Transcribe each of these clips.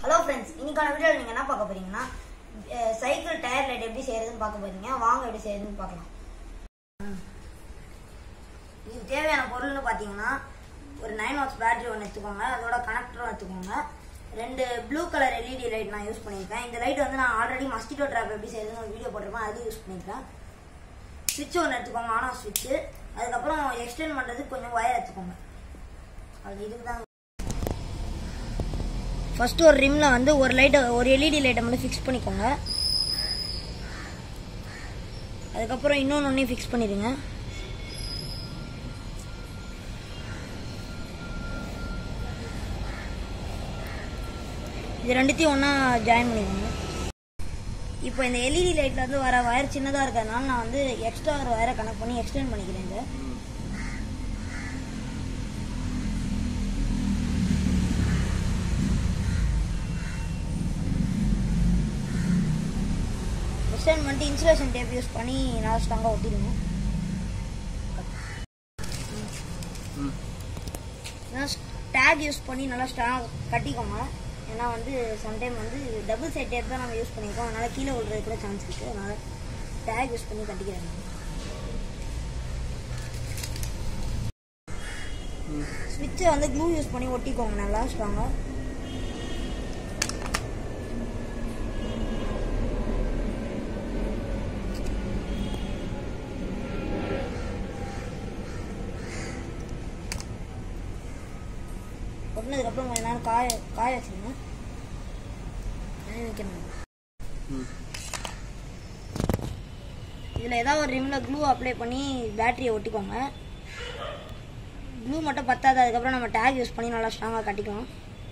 hello friends இன்னைக்கான வீடியோவில் நீங்கள் என்ன பார்க்க போறீங்கன்னா அஹ், சைக்கிள் டயர் லைட் எப்படி செய்யறதுன்னு பார்க்க போறீங்க வாங்க எப்படி செய்யறதுன்னு பார்க்கலாம் இதுக்கு தேவையான பொருள்னு பார்த்தீங்கன்னா ஒரு நைன் வாட்ஸ் பேட்டரி ஒன்று எடுத்துக்கோங்க அதோட கனெக்டரும் எடுத்துக்கோங்க ரெண்டு ப்ளூ கலர் எல்இடி லைட் நான் யூஸ் பண்ணியிருக்கேன் இந்த லைட் வந்து நான் ஆல்ரெடி மஸ்கிட்டோ ட்ராப் எப்படி செய்யறதுன்னு ஒரு வீடியோ போட்டிருப்பேன் அது யூஸ் பண்ணியிருக்கேன் சுவிட்ச் ஒன்று எடுத்துக்கோங்க ஆன் ஆஃப் சுவிட்சு அதுக்கப்புறம் எக்ஸ்டெண்ட் பண்ணுறதுக்கு கொஞ்சம் ஒயர் எடுத்துக்கோங்க அது இதுக்கு தான் ஃபர்ஸ்ட் ஒரு ரிம்ல வந்து ஒரு லைட்டை ஒரு எல்இடி லைட்டை மட்டும் ஃபிக்ஸ் பண்ணிக்கோங்க அதுக்கப்புறம் இன்னொன்று ஒன்றையும் ஃபிக்ஸ் பண்ணிடுங்க இது ரெண்டுத்தையும் ஒன்றா ஜாயின் பண்ணிக்கோங்க இப்போ இந்த எல்இடி லைட்ல வந்து வர வயர் சின்னதாக இருக்கிறதுனால நான் வந்து எக்ஸ்ட்ரா ஒரு வயரை கனெக்ட் பண்ணி எக்ஸ்டெண்ட் பண்ணிக்கிறேன் இதை எக்ஸ்டெண்ட் பண்ணிட்டு இன்சுலேஷன் டேப் யூஸ் பண்ணி நல்லா ஸ்ட்ராங்காக ஒட்டிடுங்க டேக் யூஸ் பண்ணி நல்லா ஸ்ட்ராங் கட்டிக்கோங்க ஏன்னா வந்து சம்டைம் வந்து டபுள் சைட் டேப் தான் நம்ம யூஸ் பண்ணியிருக்கோம் அதனால் கீழே விழுறது கூட சான்ஸ் இருக்குது அதனால் டேக் யூஸ் பண்ணி கட்டிக்கிறேன் ஸ்விட்சை வந்து க்ளூ யூஸ் பண்ணி ஒட்டிக்கோங்க நல்லா ஸ்ட்ராங்காக ஒட்டினதுக்கப்புறம் கொஞ்ச நேரம் காய காய வச்சுருங்க காய வைக்கணும் இதில் ஏதாவது ஒரு ரிமில் க்ளூ அப்ளை பண்ணி பேட்டரியை ஒட்டிக்கோங்க க்ளூ மட்டும் பத்தாது அதுக்கப்புறம் நம்ம டேக் யூஸ் பண்ணி நல்லா ஸ்ட்ராங்காக கட்டிக்கலாம்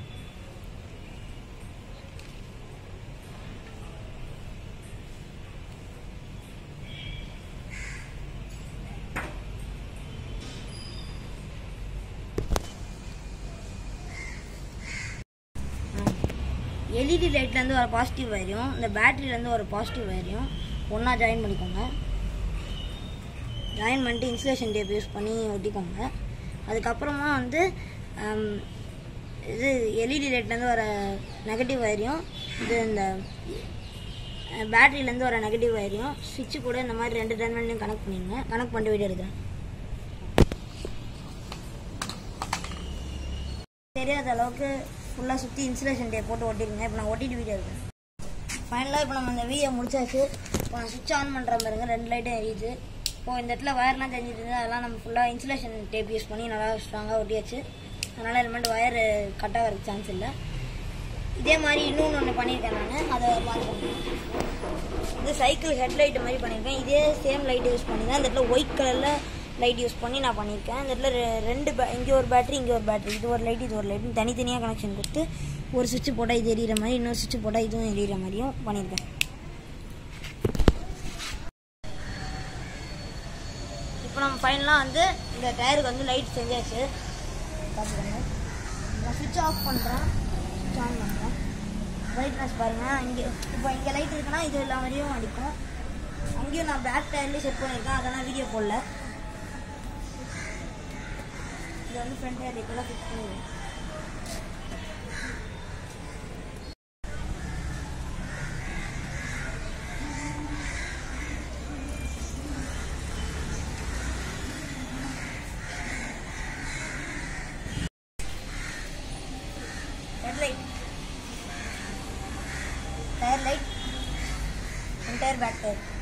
எல்இடி லைட்லேருந்து வர பாசிட்டிவ் வயரையும் இந்த பேட்டரியிலேருந்து ஒரு பாசிட்டிவ் வயரையும் ஒன்றா ஜாயின் பண்ணிக்கோங்க ஜாயின் பண்ணிட்டு இன்சுலேஷன் டேப் யூஸ் பண்ணி ஒட்டிக்கோங்க அதுக்கப்புறமா வந்து ஹம், இது எல்இடி லைட்லேருந்து வர நெகட்டிவ் வயரையும் இது இந்த பேட்டரியிலேருந்து வர நெகட்டிவ் வயரையும் சுவிட்சு கூட இந்த மாதிரி ரெண்டு டெர்மினலையும் கனெக்ட் பண்ணிடுங்க கனெக்ட் பண்ணிட்டு வீடியோ எடுக்கிறேன் தெரியாத அளவுக்கு ஃபுல்லாக சுற்றி இன்சுலேஷன் டேப் போட்டு ஒட்டிருங்க இப்போ நான் ஒட்டிட்டு வீடியோ இருக்கேன் ஃபைனலாக இப்போ நம்ம இந்த வீடியோ முடிச்சாச்சு இப்போ நான் சுவிட்ச் ஆன் பண்ணுற பாருங்க ரெண்டு லைட்டும் எரியுது இப்போ இந்த இடத்துல வயர்லாம் தெரிஞ்சிட்டு இருந்தது அதெல்லாம் நம்ம ஃபுல்லாக இன்சுலேஷன் டேப் யூஸ் பண்ணி நல்லா ஸ்ட்ராங்காக ஒட்டியாச்சு அதனால் இனிமேட்டு ஒயர் கட் ஆகிறதுக்கு சான்ஸ் இல்லை இதே மாதிரி இன்னொன்று ஒன்று பண்ணியிருக்கேன் நான் அதை பார்த்துக்கோங்க இது சைக்கிள் ஹெட்லைட் மாதிரி பண்ணியிருக்கேன் இதே சேம் லைட் யூஸ் பண்ணி தான் இந்த இடத்துல ஒயிட் கலரில் லைட் யூஸ் பண்ணி நான் பண்ணியிருக்கேன் இந்த இடத்துல ரெ- ரெண்டு பே இங்கே ஒரு பேட்டரி இங்கே ஒரு பேட்டரி இது ஒரு லைட் இது ஒரு லைட் தனித்தனியாக கனெக்ஷன் கொடுத்து ஒரு சுவிட்ச் போட்டால் இது எரியிற மாதிரி இன்னொரு சுவிட்ச் போட்டால் இதுவும் எரியிற மாதிரியும் பண்ணியிருக்கேன் இப்போ நம்ம ஃபைனலாக வந்து இந்த டயருக்கு வந்து லைட் செஞ்சாச்சு பார்த்துக்கோங்க நான் சுவிட்ச் ஆஃப் பண்ணுறேன் சுவிட்ச் ஆன் பண்ணுறேன் பிரைட்னஸ் பாருங்கள் இங்கே இப்போ இங்கே லைட் இருக்குன்னா இது எல்லா மாதிரியும் அடிக்கும் அங்கேயும் நான் பேக் டயர்லேயே செட் பண்ணியிருக்கேன் அதெல்லாம் வீடியோ போடல இது வந்து ஃப்ரண்ட் டயர் இப்போலாம் ஃபிக்ஸ் பண்ணிடுவேன் headlight tyre light entire back tyre